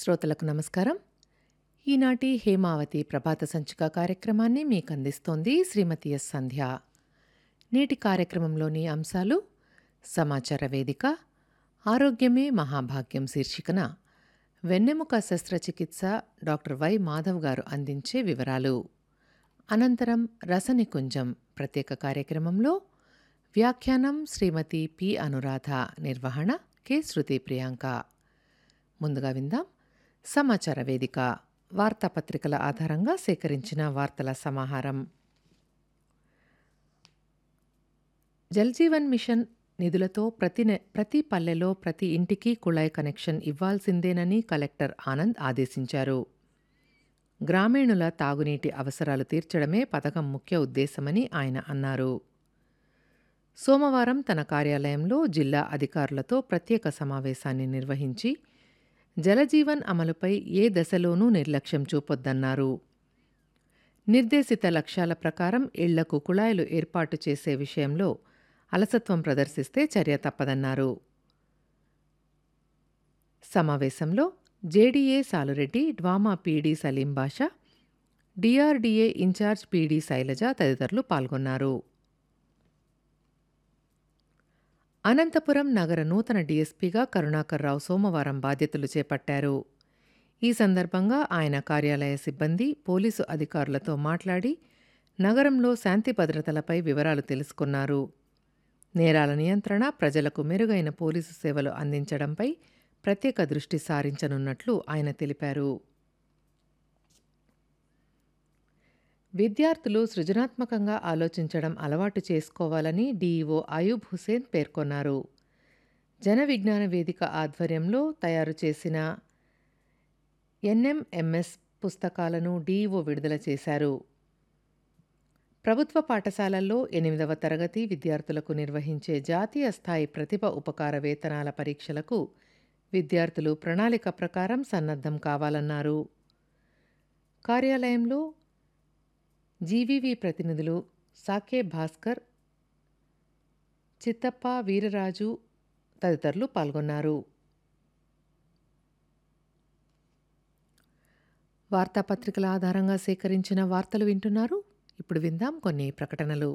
శ్రోతలకు నమస్కారం ఈనాటి హేమావతి ప్రభాత సంచిక కార్యక్రమాన్ని మీకు అందిస్తోంది శ్రీమతి ఎస్ సంధ్య నేటి కార్యక్రమంలోని అంశాలు సమాచార వేదిక ఆరోగ్యమే మహాభాగ్యం శీర్షికన వెన్నెముక శస్త్రచికిత్స డాక్టర్ వై మాధవ్ గారు అందించే వివరాలు అనంతరం రసనికుంజం ప్రత్యేక కార్యక్రమంలో వ్యాఖ్యానం శ్రీమతి పి అనురాధ నిర్వహణ కె శృతి ప్రియాంక ముందుగా విందాం సమాచార వేదిక వార్తాపత్రికల ఆధారంగా సేకరించిన వార్తల సమాహారం జల్జీవన్ మిషన్ నిధులతో ప్రతి నె ప్రతి పల్లెలో ప్రతి ఇంటికి కుళాయి కనెక్షన్ ఇవ్వాల్సిందేనని కలెక్టర్ ఆనంద్ ఆదేశించారు గ్రామీణుల తాగునీటి అవసరాలు తీర్చడమే పథకం ముఖ్య ఉద్దేశమని ఆయన అన్నారు సోమవారం తన కార్యాలయంలో జిల్లా అధికారులతో ప్రత్యేక సమావేశాన్ని నిర్వహించి జలజీవన్ అమలుపై ఏ దశలోనూ నిర్లక్ష్యం చూపొద్దన్నారు నిర్దేశిత లక్ష్యాల ప్రకారం ఇళ్లకు కుళాయిలు ఏర్పాటు చేసే విషయంలో అలసత్వం ప్రదర్శిస్తే చర్య తప్పదన్నారు సమావేశంలో JDA Salureddy DWMA PD Saleem Basha DRDA incharge PD Sailaja తదితరులు పాల్గొన్నారు అనంతపురం నగర నూతన డీఎస్పీగా కరుణాకర్రావు సోమవారం బాధ్యతలు చేపట్టారు ఈ సందర్భంగా ఆయన కార్యాలయ సిబ్బంది పోలీసు అధికారులతో మాట్లాడి నగరంలో శాంతి భద్రతలపై వివరాలు తెలుసుకున్నారు నేరాల నియంత్రణ ప్రజలకు మెరుగైన పోలీసు సేవలు అందించడంపై ప్రత్యేక దృష్టి సారించనున్నట్లు ఆయన తెలిపారు విద్యార్థులు సృజనాత్మకంగా ఆలోచించడం అలవాటు చేసుకోవాలని డీఈఓ అయూబ్ హుసేన్ పేర్కొన్నారు జన విజ్ఞాన వేదిక ఆధ్వర్యంలో తయారు చేసిన ఎన్ఎంఎంఎస్ పుస్తకాలను డీఈఓ విడుదల చేశారు ప్రభుత్వ పాఠశాలల్లో ఎనిమిదవ తరగతి విద్యార్థులకు నిర్వహించే జాతీయ స్థాయి ప్రతిభ ఉపకార వేతనాల పరీక్షలకు విద్యార్థులు ప్రణాళిక ప్రకారం సన్నద్ధం కావాలన్నారు కార్యాలయంలో జీవీవీ ప్రతినిధులు సాకే భాస్కర్ చిత్తప్ప వీరరాజు తదితరులు పాల్గొన్నారు వార్తాపత్రికల ఆధారంగా సేకరించిన వార్తలు వింటున్నారు ఇప్పుడు విందాం కొన్ని ప్రకటనలు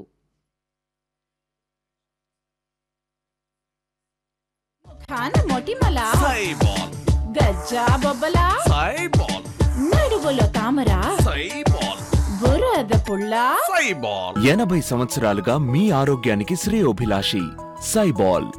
ఖాన మొటిమల సైబాల్ గజ్జా బొబ్బల సైబాల్ నడువులో తామర సైబాల్ బురద పుల్ల సైబాల్ ఎనభై సంవత్సరాలుగా మీ ఆరోగ్యానికి శ్రేయోభిలాషి సైబాల్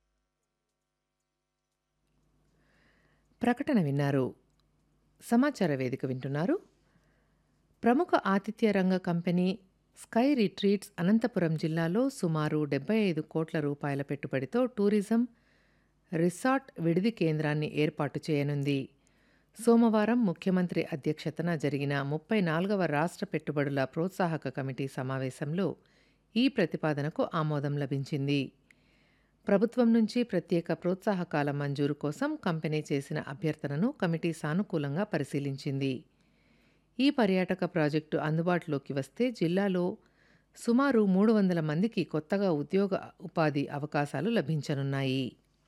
ప్రకటన విన్నారు సమాచార వేదిక వింటున్నారు ప్రముఖ ఆతిథ్య రంగ కంపెనీ స్కై రిట్రీట్స్ అనంతపురం జిల్లాలో సుమారు డెబ్బై ఐదు కోట్ల రూపాయల పెట్టుబడితో టూరిజం రిసార్ట్ విడిది కేంద్రాన్ని ఏర్పాటు చేయనుంది సోమవారం ముఖ్యమంత్రి అధ్యక్షతన జరిగిన ముప్పై నాలుగవ రాష్ట్ర పెట్టుబడుల ప్రోత్సాహక కమిటీ సమావేశంలో ఈ ప్రతిపాదనకు ఆమోదం లభించింది ప్రభుత్వం నుంచి ప్రత్యేక ప్రోత్సాహకాల మంజూరు కోసం కంపెనీ చేసిన అభ్యర్థనను కమిటీ సానుకూలంగా పరిశీలించింది ఈ పర్యాటక ప్రాజెక్టు అందుబాటులోకి వస్తే జిల్లాలో సుమారు మూడు వందల మందికి కొత్తగా ఉద్యోగ ఉపాధి అవకాశాలు లభించనున్నాయి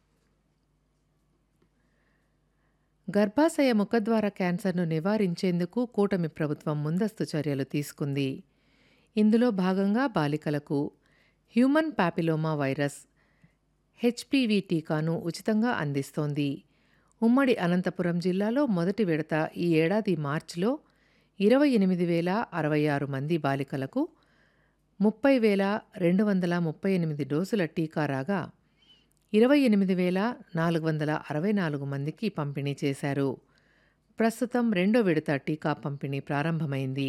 గర్భాశయ ముఖద్వార క్యాన్సర్ను నివారించేందుకు కూటమి ప్రభుత్వం ముందస్తు చర్యలు తీసుకుంది ఇందులో భాగంగా బాలికలకు హ్యూమన్ పాపిలోమా వైరస్ హెచ్పివి టీకాను ఉచితంగా అందిస్తోంది ఉమ్మడి అనంతపురం జిల్లాలో మొదటి విడత ఈ ఏడాది మార్చిలో ఇరవై ఎనిమిది వేల అరవై ఆరు మంది బాలికలకు ముప్పై వేల రెండు వందల ముప్పై ఎనిమిది డోసుల టీకా రాగా ఇరవై ఎనిమిది వేల నాలుగు వందల అరవై నాలుగు మందికి పంపిణీ చేశారు ప్రస్తుతం రెండో విడత టీకా పంపిణీ ప్రారంభమైంది